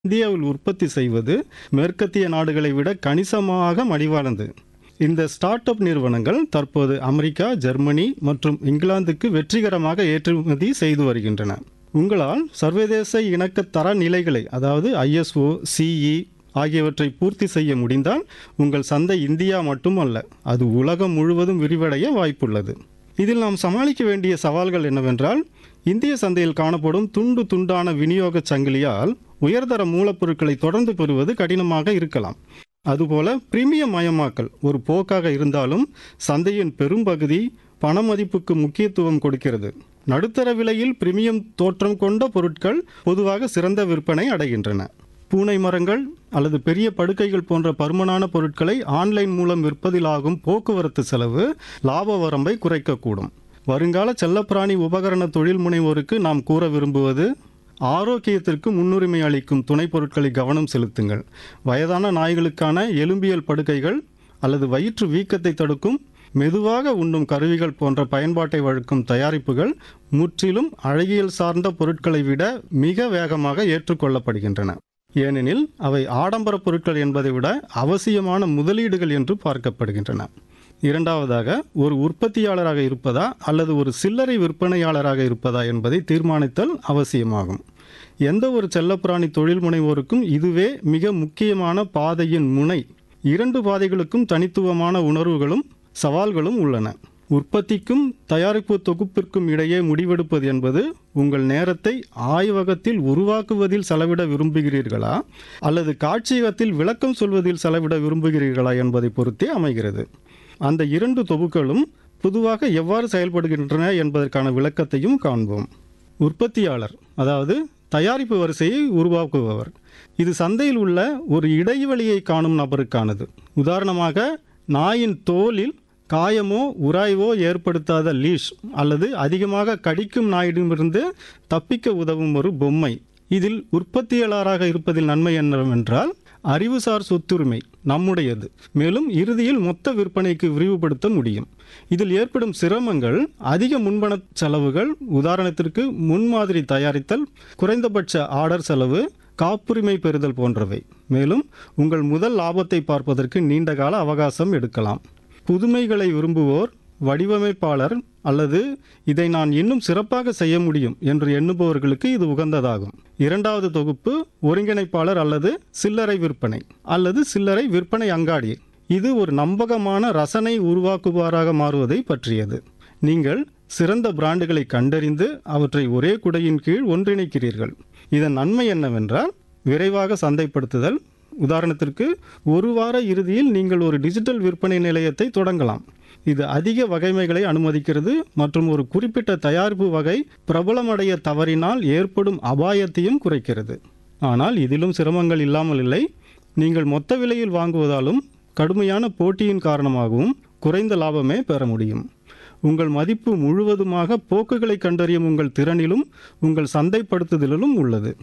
இந்தியாவில் உற்பத்தி செய்வது மேற்கத்திய நாடுகளை விட கணிசமாக மலிவானது இந்த ஸ்டார்ட் அப் நிறுவனங்கள் தற்போது அமெரிக்கா ஜெர்மனி மற்றும் இங்கிலாந்துக்கு வெற்றிகரமாக ஏற்றுமதி செய்து வருகின்றன உங்களால் சர்வதேச இணக்க தர நிலைகளை அதாவது ஐஎஸ்ஓ சிஇ ஆகியவற்றை பூர்த்தி செய்ய முடிந்தால் உங்கள் சந்தை இந்தியா மட்டுமல்ல அது உலகம் முழுவதும் விரிவடைய வாய்ப்புள்ளது இதில் நாம் சமாளிக்க வேண்டிய சவால்கள் என்னவென்றால் இந்திய சந்தையில் காணப்படும் துண்டு துண்டான விநியோக சங்கிலியால் உயர்தர மூலப்பொருட்களை தொடர்ந்து பெறுவது கடினமாக இருக்கலாம் அதுபோல பிரீமியம் மயமாக்கல் ஒரு போக்காக இருந்தாலும் சந்தையின் பெரும்பகுதி பண மதிப்புக்கு முக்கியத்துவம் கொடுக்கிறது நடுத்தர விலையில் பிரீமியம் தோற்றம் கொண்ட பொருட்கள் பொதுவாக சிறந்த விற்பனை அடைகின்றன பூனை மரங்கள் அல்லது பெரிய படுக்கைகள் போன்ற பருமனான பொருட்களை ஆன்லைன் மூலம் விற்பதில் ஆகும் போக்குவரத்து செலவு லாப வரம்பை குறைக்கக்கூடும் வருங்கால செல்லப்பிராணி உபகரண தொழில் முனைவோருக்கு நாம் கூற விரும்புவது ஆரோக்கியத்திற்கு முன்னுரிமை அளிக்கும் துணைப் பொருட்களை கவனம் செலுத்துங்கள் வயதான நாய்களுக்கான எலும்பியல் படுக்கைகள் அல்லது வயிற்று வீக்கத்தை தடுக்கும் மெதுவாக உண்ணும் கருவிகள் போன்ற பயன்பாட்டை வழக்கும் தயாரிப்புகள் முற்றிலும் அழகியல் சார்ந்த பொருட்களை விட மிக வேகமாக ஏற்றுக்கொள்ளப்படுகின்றன ஏனெனில் அவை ஆடம்பர பொருட்கள் என்பதை விட அவசியமான முதலீடுகள் என்று பார்க்கப்படுகின்றன இரண்டாவதாக ஒரு உற்பத்தியாளராக இருப்பதா அல்லது ஒரு சில்லறை விற்பனையாளராக இருப்பதா என்பதை தீர்மானித்தல் அவசியமாகும் எந்த ஒரு செல்லப்பிராணி தொழில் முனைவோருக்கும் இதுவே மிக முக்கியமான பாதையின் முனை இரண்டு பாதைகளுக்கும் தனித்துவமான உணர்வுகளும் சவால்களும் உள்ளன உற்பத்திக்கும் தயாரிப்பு தொகுப்பிற்கும் இடையே முடிவெடுப்பது என்பது உங்கள் நேரத்தை ஆய்வகத்தில் உருவாக்குவதில் செலவிட விரும்புகிறீர்களா அல்லது காட்சியகத்தில் விளக்கம் சொல்வதில் செலவிட விரும்புகிறீர்களா என்பதை பொறுத்தே அமைகிறது அந்த இரண்டு தொகுப்புகளும் பொதுவாக எவ்வாறு செயல்படுகின்றன என்பதற்கான விளக்கத்தையும் காண்போம் உற்பத்தியாளர் அதாவது தயாரிப்பு வரிசையை உருவாக்குபவர் இது சந்தையில் உள்ள ஒரு இடைவெளியை காணும் நபருக்கானது உதாரணமாக நாயின் தோலில் காயமோ உராய்வோ ஏற்படுத்தாத லீஷ் அல்லது அதிகமாக கடிக்கும் நாயிடமிருந்து தப்பிக்க உதவும் ஒரு பொம்மை இதில் உற்பத்தியாளராக இருப்பதில் நன்மை என்னவென்றால் அறிவுசார் சொத்துரிமை நம்முடையது மேலும் இறுதியில் மொத்த விற்பனைக்கு விரிவுபடுத்த முடியும் இதில் ஏற்படும் சிரமங்கள் அதிக முன்பண செலவுகள் உதாரணத்திற்கு முன்மாதிரி தயாரித்தல் குறைந்தபட்ச ஆர்டர் செலவு காப்புரிமை பெறுதல் போன்றவை மேலும் உங்கள் முதல் லாபத்தை பார்ப்பதற்கு நீண்டகால அவகாசம் எடுக்கலாம் புதுமைகளை விரும்புவோர் வடிவமைப்பாளர் அல்லது இதை நான் இன்னும் சிறப்பாக செய்ய முடியும் என்று எண்ணுபவர்களுக்கு இது உகந்ததாகும் இரண்டாவது தொகுப்பு ஒருங்கிணைப்பாளர் அல்லது சில்லறை விற்பனை அல்லது சில்லறை விற்பனை அங்காடி இது ஒரு நம்பகமான ரசனை உருவாக்குவாராக மாறுவதை பற்றியது நீங்கள் சிறந்த பிராண்டுகளை கண்டறிந்து அவற்றை ஒரே குடையின் கீழ் ஒன்றிணைக்கிறீர்கள் இதன் நன்மை என்னவென்றால் விரைவாக சந்தைப்படுத்துதல் உதாரணத்திற்கு ஒரு வார இறுதியில் நீங்கள் ஒரு டிஜிட்டல் விற்பனை நிலையத்தை தொடங்கலாம் இது அதிக வகைமைகளை அனுமதிக்கிறது மற்றும் ஒரு குறிப்பிட்ட தயாரிப்பு வகை பிரபலமடைய தவறினால் ஏற்படும் அபாயத்தையும் குறைக்கிறது ஆனால் இதிலும் சிரமங்கள் இல்லாமல் இல்லை நீங்கள் மொத்த விலையில் வாங்குவதாலும் கடுமையான போட்டியின் காரணமாகவும் குறைந்த லாபமே பெற முடியும் உங்கள் மதிப்பு முழுவதுமாக போக்குகளை கண்டறியும் உங்கள் திறனிலும் உங்கள் சந்தைப்படுத்துதலிலும் உள்ளது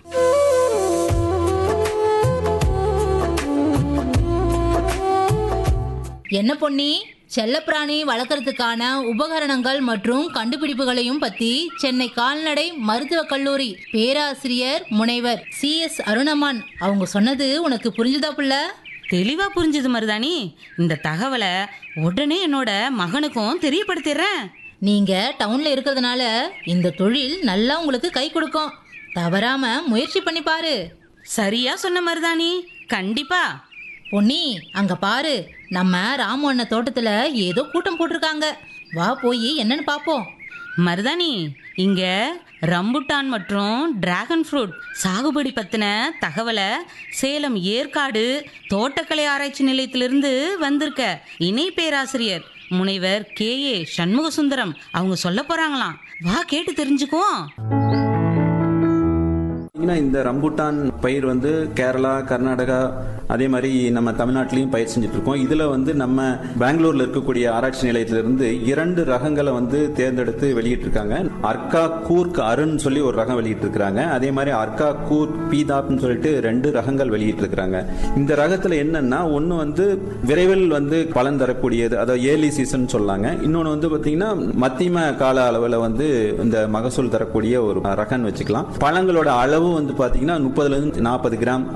என்ன பொன்னி செல்லப்பிராணி வளர்க்கறதுக்கான உபகரணங்கள் மற்றும் கண்டுபிடிப்புகளையும் பத்தி சென்னை கால்நடை மருத்துவக் கல்லூரி பேராசிரியர் முனைவர் சி எஸ் அருணமான் அவங்க சொன்னது உனக்கு புரிஞ்சுதா புள்ள தெளிவா புரிஞ்சுது மருதாணி இந்த தகவலை உடனே என்னோட மகனுக்கும் தெரியப்படுத்திடுறேன் நீங்க டவுன்ல இருக்கிறதுனால இந்த தொழில் நல்லா உங்களுக்கு கை கொடுக்கும் தவறாம முயற்சி பண்ணி பாரு சரியா சொன்ன மருதாணி கண்டிப்பா பொன்னி அங்க பாரு நம்ம ராமு அண்ணன் தோட்டத்துல ஏதோ கூட்டம் போட்டிருக்காங்க வா போய் என்னன்னு பாப்போம் மருதாணி இங்க ரம்புட்டான் மற்றும் டிராகன் ஃப்ரூட் சாகுபடி பத்தின தகவலை சேலம் ஏற்காடு தோட்டக்கலை ஆராய்ச்சி நிலையத்திலிருந்து வந்திருக்க இணை பேராசிரியர் முனைவர் கே ஏ சண்முக சுந்தரம் அவங்க சொல்ல போறாங்களாம் வா கேட்டு தெரிஞ்சுக்குவோம் பார்த்தீங்கன்னா இந்த ரம்புட்டான் பயிர் வந்து கேரளா கர்நாடகா அதே மாதிரி நம்ம தமிழ்நாட்டிலையும் பயிர் செஞ்சுட்டு இருக்கோம் இதுல வந்து நம்ம பெங்களூர்ல இருக்கக்கூடிய ஆராய்ச்சி நிலையத்திலிருந்து இரண்டு ரகங்களை வந்து தேர்ந்தெடுத்து வெளியிட்டிருக்காங்க அர்க்கா கூர்க் அருண் சொல்லி ஒரு ரகம் வெளியிட்டிருக்கிறாங்க அதே மாதிரி அர்க்கா கூர்க் பீதாப்னு சொல்லிட்டு ரெண்டு ரகங்கள் வெளியிட்டிருக்கிறாங்க இந்த ரகத்துல என்னன்னா ஒன்னு வந்து விரைவில் வந்து பலன் தரக்கூடியது அதாவது ஏர்லி சீசன் சொல்லாங்க இன்னொன்னு வந்து பாத்தீங்கன்னா மத்தியம கால அளவுல வந்து இந்த மகசூல் தரக்கூடிய ஒரு ரகம்னு வச்சுக்கலாம் பழங்களோட அளவு வந்து பாத்தீங்கன்னா முப்பதுல இருந்து நாற்பது கிராம்